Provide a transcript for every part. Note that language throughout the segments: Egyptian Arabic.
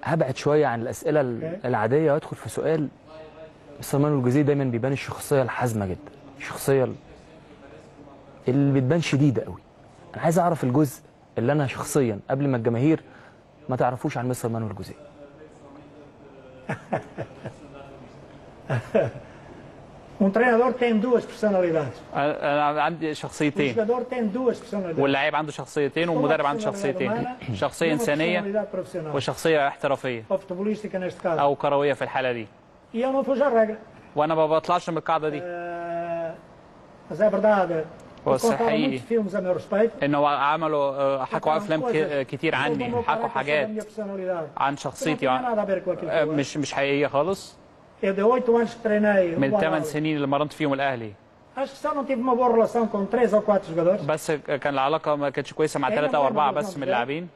هبعد شويه عن الاسئله ال- العاديه وادخل في سؤال مستر مانويل جوزيه دايما بيبان الشخصيه الحازمه جدا الشخصيه ال- اللي بتبان شديده قوي انا عايز اعرف الجزء اللي انا شخصيا قبل ما الجماهير ما تعرفوش عن مستر مانويل جوزيه Um treinador tem duas personalidades. انا أنا عندي O شخصيتين jogador tem duas personalidades. واللاعب عنده شخصيتين Uma والمدرب عنده personalidade شخصيتين humana e شخصيه uma انسانيه personalidade profissional. وشخصيه احترافيه Ou futebolística neste caso. او كرويه في الحاله دي E eu não fujo à regra. وانا ما بطلعش من القاعده دي Eh, Mas é verdade. Pô, Contaram Sahi. muitos filmes a meu respeito. ان هو عملوا آه، حكوا Contaram افلام coisas ك- كتير sobre o عني meu حكوا caráter, sobre a حاجات minha personalidade. عن Que não شخصيتي tinha وعن- nada a ver com aquilo que آه، eu era. مش مش حقيقيه خالص Eu de oito anos que treinei من o الثمان Al-Ahly. سنين اللي مرنت فيهم الاهلي Acho que só não tive uma boa relação com três ou quatro jogadores. بس كان العلاقه ما كانتش كويسه مع أين ثلاثه او مرة اربعه مرة بس من مرة. اللاعبين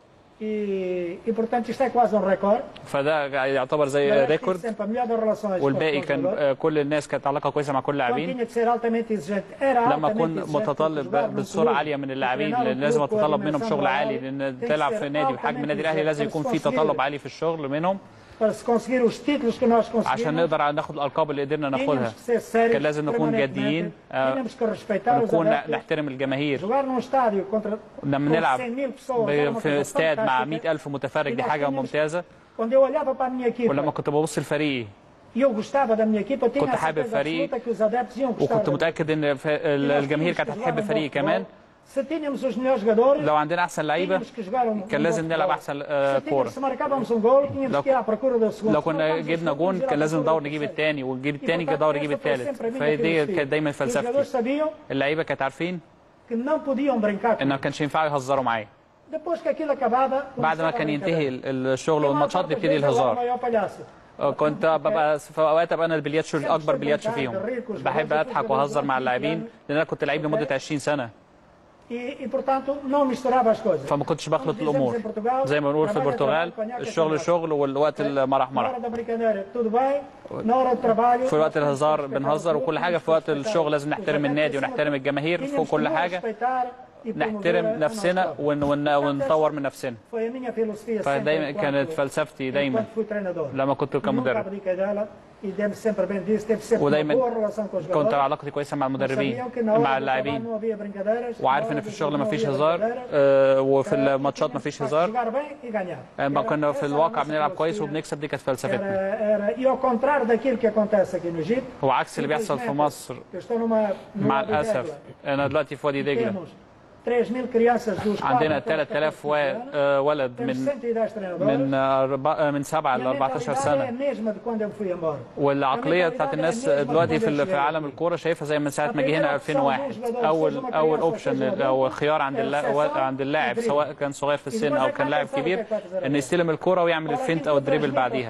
E, e portanto isto é quase um recorde. فده يعتبر زي Mas tive ريكورد sempre a melhor das relações com os والباقي com os كان jogadores. آه، كل الناس كانت علاقه كويسه مع كل Quando اللاعبين tinha que ser altamente exigente. Era لما altamente اكون exigente متطلب porque jogar num بصوره clube عاليه من اللاعبين وترينار um لان لازم clube com a اتطلب منهم dimensão شغل do عالي Al-Ahly, لان tem que تلعب ser في نادي بحجم altamente النادي الاهلي لازم exigente يكون para في se تطلب conseguir- عالي في الشغل منهم para se conseguir os títulos que nós عشان conseguimos. نقدر ناخد الالقاب اللي قدرنا ناخدها Tínhamos que ser sérios كان لازم نكون permanentemente. جادين آه، Tínhamos que respeitar os ونكون adeptos. نحترم الجماهير jogar num estádio contra لما com نلعب 100 mil pessoas era ب- uma في coisa استاد مع fantástica. 100000 متفرج دي E nós حاجه tínhamos- ممتازه Quando eu olhava para a minha equipa ولما كنت ببص لفريقي e eu gostava da minha equipa, eu tinha كنت a حابب certeza فريق absoluta que os adeptos iam gostar. وكنت da- متاكد ان ف- ال- E nós الجماهير tínhamos كانت que هتحب jogar um bom فريقي كمان futebol. Se tínhamos os melhores jogadores, لو عندنا احسن لعيبه tínhamos que jogar um, كان um لازم bom نلعب futebol. احسن آه، Se, tínhamos, كوره se marcávamos um gol, tínhamos لو- que ir à procura do segundo. لو Se كنا marcávamos o جبنا segundo, جون ir à كان لازم procura ندور do نجيب terceiro. الثاني والجيب E, الثاني portanto, ندور نجيب essa foi الثالث sempre a minha فدي filosofia. كانت دايما E os jogadores فلسفتي sabiam اللعيبه كانت عارفين que não podiam brincar. ان ما comigo. كانش ينفع يهزروا معايا Depois que aquilo acabava, بعد ما começava a كان brincadeira. ينتهي ال- الشغل E a maior والماتشات parte das بيبتدي vezes eu era o الهزار maior palhaço. كنت ببقى في اوقات ابقى انا البلياتشو الاكبر بلياتشو فيهم بحب اضحك واهزر مع اللاعبين لان انا كنت لعيب لمده 20 سنه E, e, portanto, não misturava as coisas. فما كنتش بخلط Como dizemos الامور em Portugal, زي ما بنقول في trabalho é البرتغال trabalho, conhaque é الشغل conhaque. شغل والوقت المرح Na مرح hora da brincadeira, tudo bem. Na hora do trabalho, في وقت nós temos que الهزار respeitar بنهزر o وكل clube, حاجه temos في وقت que الشغل respeitar لازم os نحترم adeptos النادي acima ونحترم de- الجماهير tínhamos فوق كل que nos حاجه respeitar e نحترم promover a نفسنا nossa ون ون ونطور من نفسنا Foi a minha filosofia فدايما sempre كانت enquanto- فلسفتي دايما enquanto fui treinador. لما كنت Nunca كمدرب abdiquei dela e dei-me sempre bem disso. Teve sempre uma ودايما boa relação com os كنت jogadores. علاقتي كويسه مع المدربين Sabiam que na hora مع do trabalho اللاعبين não havia brincadeiras. وعارف na ان hora في do الشغل jogo ما não فيش havia هزار brincadeiras. آه، وفي Era- الماتشات ما فيش هزار jogar bem e ganhar. لما Era- كنا في essa era a الواقع nossa بنلعب كويس filosofia. وبنكسب دي كانت فلسفتنا Era, era, e ao contrário daquilo que acontece aqui no Egito, هو عكس اللي بيحصل في مصر eu estou numa, numa مع Wadi الاسف Degla. انا دلوقتي في وادي دجله Temos 3 mil crianças dos عندنا 4 até os 3000 14 و- anos. آه، ولد Temos من 110 treinadores. من أربع- من 7 E ل a 14 mentalidade é a سنه mesma de quando eu fui embora. والعقليه بتاعت الناس دلوقتي في ال- في عالم الكوره شايفها زي من ساعه ما جه هنا 2001 اول اول اوبشن او خيار عند اللا- عند اللاعب سواء كان صغير في السن او كان لاعب كبير انه يستلم الكوره ويعمل الفنت او الدريبل بعديها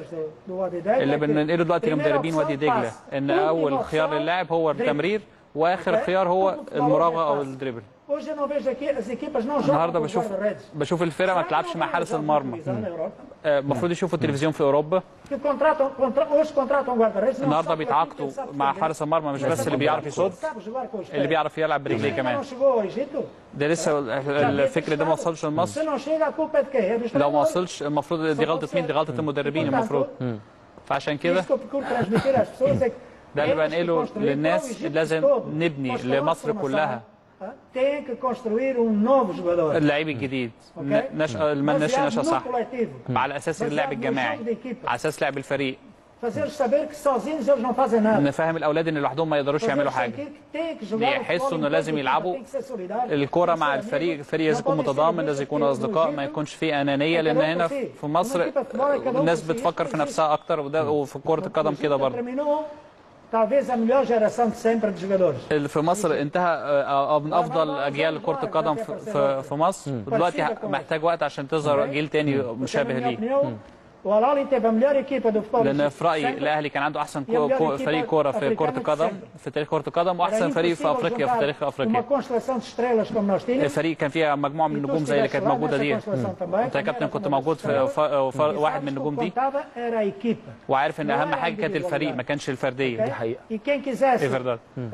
اللي بننقله دلوقتي لمدربين وادي دجله ان اول خيار للاعب هو التمرير واخر خيار هو المراوغه او الدريبل Hoje eu não vejo aqui, as equipas não jogam النهارده com os بشوف guarda-redes. بشوف الفرقه ما تلعبش مع حارس المرمى آه، المفروض يشوفوا التلفزيون في اوروبا Que contratam, contra, hoje contratam guarda-redes. não النهارده só pela بيتعاقدوا equipe que sabe مع defender, حارس المرمى مش mas بس اللي بيعرف sabe يصد jogar com os اللي pés. بيعرف يلعب برجليه Ainda كمان não chegou ao Egito. ده لسه الفكر ده ما وصلش لمصر Se não chega, a culpa é de quem? É dos لو ما treinadores. وصلش المفروض دي غلطه مين دي غلطه المدربين المفروض فعشان كده Isso que eu procuro transmitir às pessoas é que ده اللي temos que بنقله construir للناس para o Egito لازم todo. نبني Nós falamos لمصر de formação, كلها ah, Tem que construir um novo jogador. اللعيب الجديد ok? نشأ النشأ Baseado نشأ no صح coletivo. على اساس اللعب الجماعي على اساس لعب الفريق Fazer-los saber que sozinhos eles não fazem nada. نفهم الاولاد ان لوحدهم ما يقدروش يعملوا Fazer-los حاجه sentir que tem que jogar بيحسوا futebol انه em لازم equipa, يلعبوا tem que ser solidário, الكرة tem que مع ser الفريق amigo, الفريق لازم não يكون podem ser متضامن egoístas, لازم يكونوا porque اصدقاء no ما Egito يكونش في انانيه لان هنا في مصر الناس بتفكر في نفسها اكتر وده وفي كره القدم كده برضه Terminou talvez a melhor geração de sempre de jogadores. اللي في مصر انتهى آه، آه، من افضل اجيال كره القدم في, في, في مصر ودلوقتي محتاج وقت عشان تظهر جيل تاني مشابه Na minha ليه opinião, o Al-Ahly teve a melhor equipa do futebol لان egípcio في رايي sempre. الاهلي كان عنده احسن كو كو فريق كوره في كره القدم في تاريخ كره القدم Era واحسن فريق في impossível افريقيا في juntar تاريخ Uma افريقيا constelação de estrelas como nós tínhamos. الفريق كان فيها مجموعه من النجوم زي اللي كانت موجوده دي انت يا كابتن كنت موجود في ف- ف- واحد من النجوم دي Contava era a equipa. وعارف ان اهم حاجه كانت الفريق ما كانش الفرديه دي حقيقه E quem quisesse ايه فرداد eh,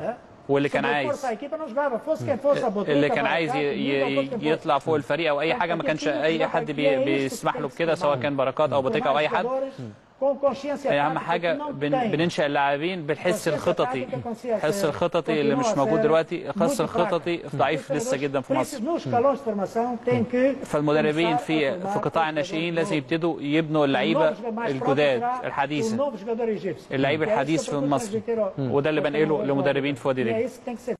واللي كان Se não عايز fosse a equipa, não jogava. Fosse quem fosse a Botucatu, اللي كان عايز ي- Baracate, ي- Nildo, quem fosse. يطلع فوق الفريق او اي حاجه ما كانش اي حد بي بيسمح له بكده سواء كان بركات او بوتيكا او اي حد Com consciência اهم tática حاجه que não بن tem. بننشا اللاعبين بالحس Consciência الخططي tática, consciência الحس الخططي اللي مش continua a موجود ser دلوقتي الحس muito الخططي fraca. ضعيف لسه جدا في Por مصر isso, nos escalões de formação tem que فالمدربين começar a في formar في قطاع os الناشئين jogadores لازم novos. يبتدوا يبنوا O اللعيبه novo jogador mais الجداد próximo será الحديثه o novo jogador egípcio. اللعيب Que é isso الحديث que eu في tô مصر transmitindo ao- وده اللي ao بنقله treinador لمدربين في وادي E دجله é isso que tem que ser